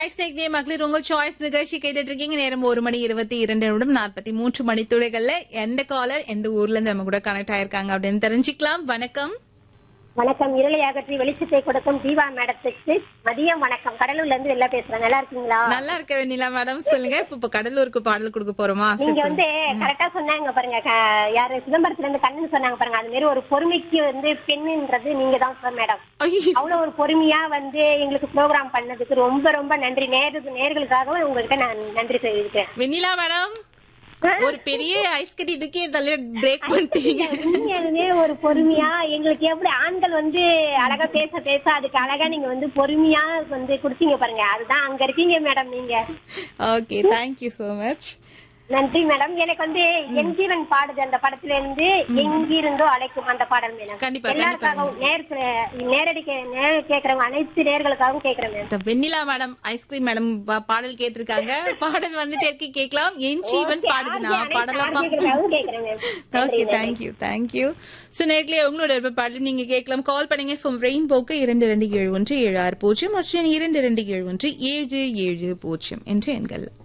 Snake டே மகளிர் உங்கள் choice நிகழ்ச்சி கேட்டுட்டு இருக்கீங்க நேரம் ஒரு மணி இருபத்தி இரண்டு நிமிடம் நாற்பத்தி மூன்று மணி துளைகள்ல எந்த காலர் எந்த ஊர்ல இருந்து நம்ம கூட கனெக்ட் ஆயிருக்காங்க அப்படின்னு தெரிஞ்சுக்கலாம் வணக்கம் வணக்கம் இருளை அகற்றி வெளிச்சத்தை கொடுக்கும் தீபா மேடத்துக்கு மதியம் வணக்கம் கடலூர்ல இருந்து வெளில பேசுறேன் நல்லா இருக்கீங்களா நல்லா இருக்க வெண்ணிலா மேடம் சொல்லுங்க இப்ப இப்ப கடலூருக்கு பாடல் கொடுக்க போறோமா சரி, நீங்க சொல்லுங்க. வந்து கரெக்டா சொன்னாங்க பாருங்க க- யாரு சிதம்பரத்துல இருந்து கண்ணன் சொன்னாங்க பாருங்க அது மாதிரி ஒரு பொறுமைக்கு வந்து பெண்ணுன்றது நீங்க தான் சார் மேடம் ஐயோ, அவ்வளவு ஒரு பொறுமையா வந்து எங்களுக்கு ப்ரோக்ராம் பண்ணதுக்கு ரொம்ப ரொம்ப நன்றி நேரு நேர்களுக்காகவும் உங்ககிட்ட நான் நன்றி தெரிவிக்கிறேன் வெண்ணிலா மேடம் ஒரு பெரிய ஐஸ் கட்டி இதுக்கே தள்ள பிரேக் பண்ணிட்டீங்க உண்மையாலுமே ஒரு பொறுமையா எங்களுக்கு எப்படி ஆண்கள் வந்து அழகா பேச பேச அதுக்கு அழகா நீங்க வந்து பொறுமையா வந்து கொடுத்தீங்க பாருங்க அதுதான் அங்க இருக்கீங்க மேடம் நீங்க ஓகே தேங்க்யூ சோ மச் நன்றி மேடம் எனக்கு வந்து என் ஜீவன் பாடுது அந்த படத்துல இருந்து எங்கிருந்தோ அழைக்கும் அந்த பாடல் மேடம் கண்டிப்பா, எல்லாருக்காகவும் நேர் நேரடி கே- நேர கேக்குறவங்க அனைத்து நேர்களுக்காகவும் கேக்குறேன் மேடம் இந்த வெண்ணிலா மேடம் ஐஸ்கிரீம் மேடம் பாடல் கேட்டிருக்காங்க பாடல் வந்துட்டே இருக்கு கேட்கலாம் என் ஜீவன் பாடுதுனா பாடலாம் பா- கேக்குறவங்களுக்காகவும் கேக்குறேன் ma'am okay thank you thank you so நேர்களே உங்களோட விருப்ப பாடல் நீங்க கேட்கலாம் கால் பண்ணுங்க ஃப்ரம் ரெயின்போக்கு இரண்டு ரெண்டு ஏழு ஒன்று ஏழு ஆறு பூஜ்ஜியம் மற்றும் இரண்டு ரெண்டு ஏழு ஒன்று ஏழு ஏழு பூஜ்ஜியம் என்று எண்கள்